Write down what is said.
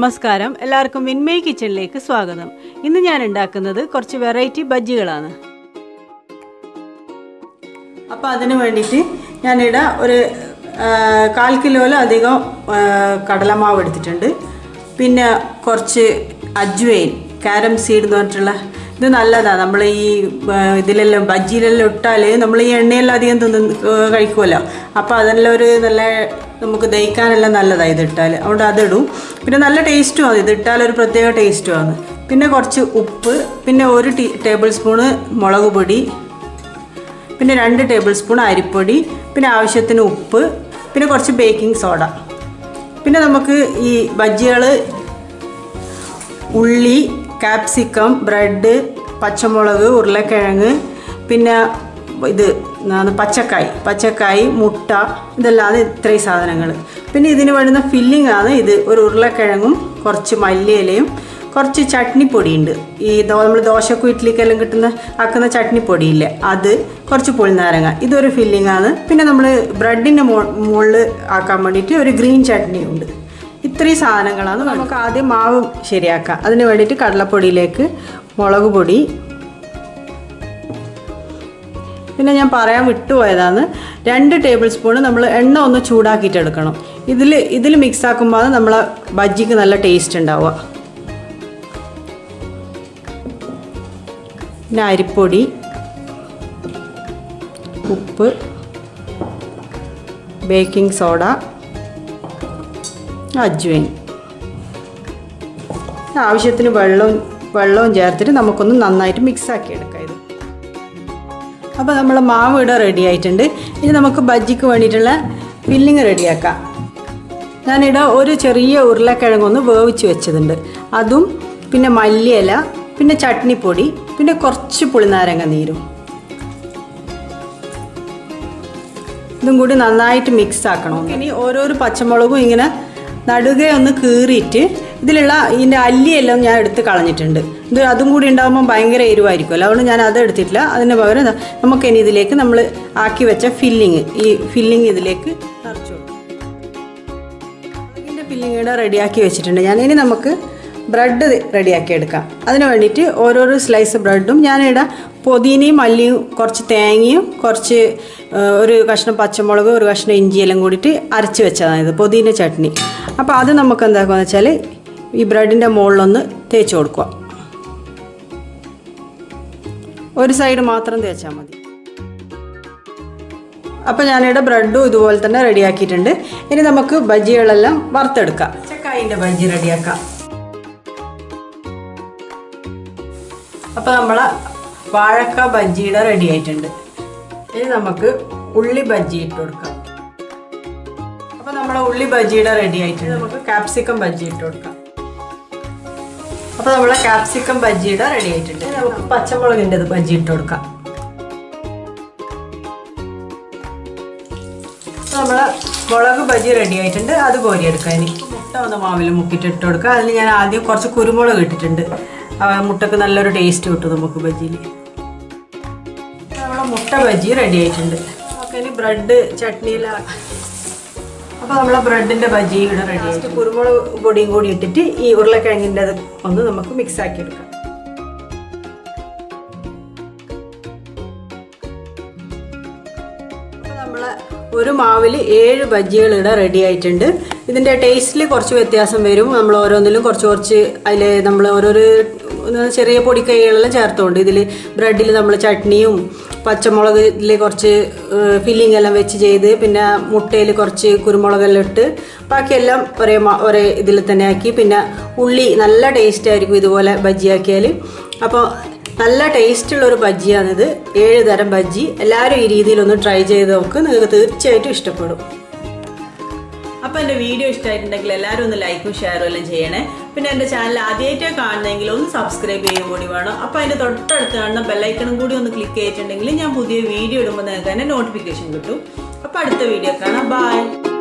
നമസ്കാരം എല്ലാവർക്കും വിൻമയ് കിച്ചണിലേക്ക് സ്വാഗതം ഇന്ന് ഞാൻ ഉണ്ടാക്കുന്നത് കുറച്ച് വെറൈറ്റി ബജ്ജികളാണ് അപ്പോൾ അതിന് വേണ്ടിയിട്ട് ഞാനിവിടെ ഒരു ആ, കാൽ കിലോയിലധികം ആ, കടലമാവ് എടുത്തിട്ടുണ്ട് പിന്നെ കുറച്ച് അജ്വൈൻ കാരം സീഡ് എന്ന് പറഞ്ഞിട്ടുള്ള ഇത് നല്ലതാണ് നമ്മൾ ഈ ആ, ഇതിലെല്ലാം ബജ്ജിയിലെല്ലാം ഇട്ടാൽ നമ്മൾ ഈ എണ്ണയെല്ലാം അധികം തിന്ന് കഴിക്കുമല്ലോ അപ്പോൾ അതെല്ലാം ഒരു നല്ല നമുക്ക് ദഹിക്കാനെല്ലാം നല്ലതാണ് ഇത് ഇട്ടാൽ അതുകൊണ്ട് അതിടും പിന്നെ നല്ല ടേസ്റ്റുമാണ് ഇത് ഇട്ടാൽ ഒരു പ്രത്യേക ടേസ്റ്റുമാണ് പിന്നെ കുറച്ച് ഉപ്പ് പിന്നെ ഒരു ടീ ടേബിൾ സ്പൂണ് മുളക് പൊടി പിന്നെ രണ്ട് ടേബിൾ സ്പൂൺ അരിപ്പൊടി പിന്നെ ആവശ്യത്തിന് ഉപ്പ് പിന്നെ കുറച്ച് ബേക്കിംഗ് സോഡ പിന്നെ നമുക്ക് ഈ ബജ്ജികൾ ഉള്ളി കാപ്സിക്കം ബ്രെഡ് പച്ചമുളക് ഉരുളക്കിഴങ്ങ് പിന്നെ ഇത് എന്താണ് പച്ചക്കായ് പച്ചക്കായ് മുട്ട ഇതെല്ലാം ഇത്രയും സാധനങ്ങൾ പിന്നെ ഇതിന് വേണ്ടുന്ന ഫില്ലിംഗ് ആണ് ഇത് ഒരു ഉരുളക്കിഴങ്ങും കുറച്ച് മല്ലിയിലയും കുറച്ച് ചട്നിപ്പൊടിയുണ്ട് ഈ നമ്മൾ ദോശക്കും ഇഡ്ഡലിക്കെല്ലാം കിട്ടുന്ന ആക്കുന്ന ചട്നിപ്പൊടിയില്ലേ അത് കുറച്ച് പുളിനാരങ്ങ ഇതൊരു ഫില്ലിംഗ് ആണ് പിന്നെ നമ്മൾ ബ്രെഡിൻ്റെ മോ മുകളിൽ ആക്കാൻ വേണ്ടിയിട്ട് ഒരു ഗ്രീൻ ചട്നിയുണ്ട് ഇത്രയും സാധനങ്ങളാണ് നമുക്ക് ആദ്യം മാവ് ശരിയാക്കാം അതിന് വേണ്ടിയിട്ട് കടലപ്പൊടിയിലേക്ക് മുളക് പൊടി പിന്നെ ഞാൻ പറയാൻ വിട്ടുപോയതാണ് രണ്ട് ടേബിൾ സ്പൂൺ നമ്മൾ എണ്ണ ഒന്ന് ചൂടാക്കിയിട്ട് എടുക്കണം ഇതിൽ ഇതിൽ മിക്സ് ആക്കുമ്പോൾ നമ്മളെ ബജ്ജിക്ക് നല്ല ടേസ്റ്റ് ഉണ്ടാവുക പിന്നെ അരിപ്പൊടി ഉപ്പ് ബേക്കിംഗ് സോഡ അജ്വൈൻ ആവശ്യത്തിന് വെള്ളവും വെള്ളവും ചേർത്തിട്ട് നമുക്കൊന്ന് നന്നായിട്ട് മിക്സ് ആക്കി എടുക്കാം ഇത് അപ്പോൾ നമ്മൾ മാവ് ഇവിടെ റെഡി ആയിട്ടുണ്ട് ഇനി നമുക്ക് ബജ്ജിക്ക് വേണ്ടിയിട്ടുള്ള ഫില്ലിങ് റെഡിയാക്കാം ഞാനിവിടെ ഒരു ചെറിയ ഉരുളക്കിഴങ്ങൊന്ന് വേവിച്ച് വെച്ചതുണ്ട് അതും പിന്നെ മല്ലിയില പിന്നെ ചട്നിപ്പൊടി പിന്നെ കുറച്ച് പുളിനാരങ്ങ നീരും ഇതും കൂടി നന്നായിട്ട് മിക്സ് ആക്കണം ഇനി ഓരോരോ പച്ചമുളകും ഇങ്ങനെ നടുകെ ഒന്ന് കീറിയിട്ട് ഇതിലുള്ള ഇതിൻ്റെ അല്ലിയെല്ലാം ഞാൻ എടുത്ത് കളഞ്ഞിട്ടുണ്ട് ഇത് അതും കൂടി ഉണ്ടാകുമ്പോൾ ഭയങ്കര എരിവായിരിക്കുമല്ലോ അതുകൊണ്ട് ഞാൻ അത് എടുത്തിട്ടില്ല അതിന് പകരം ദാ നമുക്കിനി ഇതിലേക്ക് നമ്മൾ ആക്കി വെച്ച ഫില്ലിങ് ഈ ഫില്ലിങ് ഇതിലേക്ക് നിറച്ചു കൊടുക്കും ഇതിൻ്റെ ഫില്ലിങ് ഇവിടെ റെഡിയാക്കി വെച്ചിട്ടുണ്ട് ഞാൻ ഇനി നമുക്ക് ബ്രെഡ് റെഡിയാക്കി എടുക്കാം അതിന് വേണ്ടിയിട്ട് ഓരോരോ സ്ലൈസ് ബ്രെഡും ഞാനിവിടെ പൊതിനയും മല്ലിയും കുറച്ച് തേങ്ങയും കുറച്ച് ആ, ഒരു കഷ്ണം പച്ചമുളക് ഒരു കഷ്ണം ഇഞ്ചിയെല്ലാം കൂടിയിട്ട് അരച്ച് വെച്ചതാണ് ഇത് പൊതിന ചട്നി അപ്പോൾ അത് നമുക്ക് എന്താക്കുകയെന്ന് വെച്ചാൽ ഈ ബ്രെഡിൻ്റെ മുകളിലൊന്ന് തേച്ച് കൊടുക്കുക ഒരു സൈഡ് മാത്രം തേച്ചാൽ മതി അപ്പോൾ ഞാനിവിടെ ബ്രെഡും ഇതുപോലെ തന്നെ റെഡിയാക്കിയിട്ടുണ്ട് ഇനി നമുക്ക് ബജ്ജികളെല്ലാം വറുത്തെടുക്കാം ചക്കായിൻ്റെ ബജ്ജി റെഡിയാക്കാം അപ്പോൾ നമ്മളെ വാഴക്ക ബജ്ജിയുടെ റെഡി ആയിട്ടുണ്ട് ഇനി നമുക്ക് ഉള്ളി ബജ്ജി ഇട്ട് കൊടുക്കാം അപ്പോൾ നമ്മളെ ഉള്ളി ബജ്ജിയുടെ റെഡി ആയിട്ടുണ്ട് നമുക്ക് കാപ്സിക്കം ബജ്ജി ഇട്ട് കൊടുക്കാം അപ്പോൾ നമ്മളെ കാപ്സിക്കം ബജ്ജിയുടെ റെഡി ആയിട്ടുണ്ട് ഇനി നമുക്ക് പച്ചമുളകിൻ്റെ ബജ്ജി ഇട്ട് കൊടുക്കാം അപ്പോൾ നമ്മളെ മുളക് ബജി റെഡി ആയിട്ടുണ്ട് അത് കോരിയെടുക്കാം ഇനി മുട്ട ഒന്ന് മാവിൽ മുക്കിയിട്ട് ഇട്ട് കൊടുക്കുക അതിൽ ഞാൻ ആദ്യം കുറച്ച് കുരുമുളക് ഇട്ടിട്ടുണ്ട് ആ മുട്ടക്ക് നല്ലൊരു ടേസ്റ്റ് കിട്ടും നമുക്ക് ബജിയിൽ നമ്മളെ മുട്ട ബജി റെഡി ആയിട്ടുണ്ട് നമുക്ക് ഇനി ബ്രെഡ് ചട്നിയിൽ അപ്പോൾ നമ്മളെ ബ്രെഡിൻ്റെ ബജി ഇവിടെ റെഡി ആയിട്ട് കുരുമുളക് പൊടിയും കൂടി ഇട്ടിട്ട് ഈ ഉരുളക്കിഴങ്ങിൻ്റെ അത് ഒന്ന് നമുക്ക് മിക്സ് ആക്കി എടുക്കാം അപ്പോൾ നമ്മളെ ഒരു മാവിൽ ഏഴ് ബജ്ജികൾ ഇവിടെ റെഡി ആയിട്ടുണ്ട് ഇതിൻ്റെ ടേസ്റ്റിൽ കുറച്ച് വ്യത്യാസം വരും നമ്മൾ ഓരോന്നിലും കുറച്ച് കുറച്ച് അതിൽ നമ്മൾ ഓരോരോ ഒന്ന് ചെറിയ പൊടിക്കൈകളെല്ലാം ചേർത്തുകൊണ്ട് ഇതിൽ ബ്രെഡിൽ നമ്മൾ ചട്നിയും പച്ചമുളകിൽ കുറച്ച് ഫില്ലിംഗ് എല്ലാം വെച്ച് ചെയ്ത് പിന്നെ മുട്ടയിൽ കുറച്ച് കുരുമുളകെല്ലാം ഇട്ട് ബാക്കിയെല്ലാം ഒരേ മാ- ഒരേ ഇതിൽ തന്നെ ആക്കി പിന്നെ ഉള്ളി നല്ല ടേസ്റ്റ് ആയിരിക്കും ഇതുപോലെ ബജ്ജിയാക്കിയാൽ അപ്പോൾ നല്ല ടേസ്റ്റുള്ള ഒരു ബജ്ജിയാണിത് ഏഴ് തരം ബജ്ജി എല്ലാവരും ഈ രീതിയിലൊന്ന് ട്രൈ ചെയ്ത് നോക്ക് നിങ്ങൾക്ക് തീർച്ചയായിട്ടും ഇഷ്ടപ്പെടും അപ്പോൾ എൻ്റെ വീഡിയോ ഇഷ്ടമായിട്ടുണ്ടെങ്കിൽ എല്ലാവരും ഒന്ന് ലൈക്കും ഷെയറും എല്ലാം ചെയ്യണേ പിന്നെ എൻ്റെ ചാനൽ ആദ്യമായിട്ടാണ് കാണുന്നതെങ്കിൽ ഒന്ന് സബ്സ്ക്രൈബ് ചെയ്യാൻ കൂടി വേണം അപ്പോൾ അതിൻ്റെ തൊട്ടടുത്ത് കാണുന്ന ബെല്ലൈക്കണും കൂടി ഒന്ന് ക്ലിക്ക് ചെയ്തിട്ടുണ്ടെങ്കിൽ ഞാൻ പുതിയ വീഡിയോ ഇടുമ്പോൾ നിങ്ങൾക്ക് തന്നെ നോട്ടിഫിക്കേഷൻ കിട്ടും അപ്പോൾ അടുത്ത വീഡിയോ കാണാം ബൈ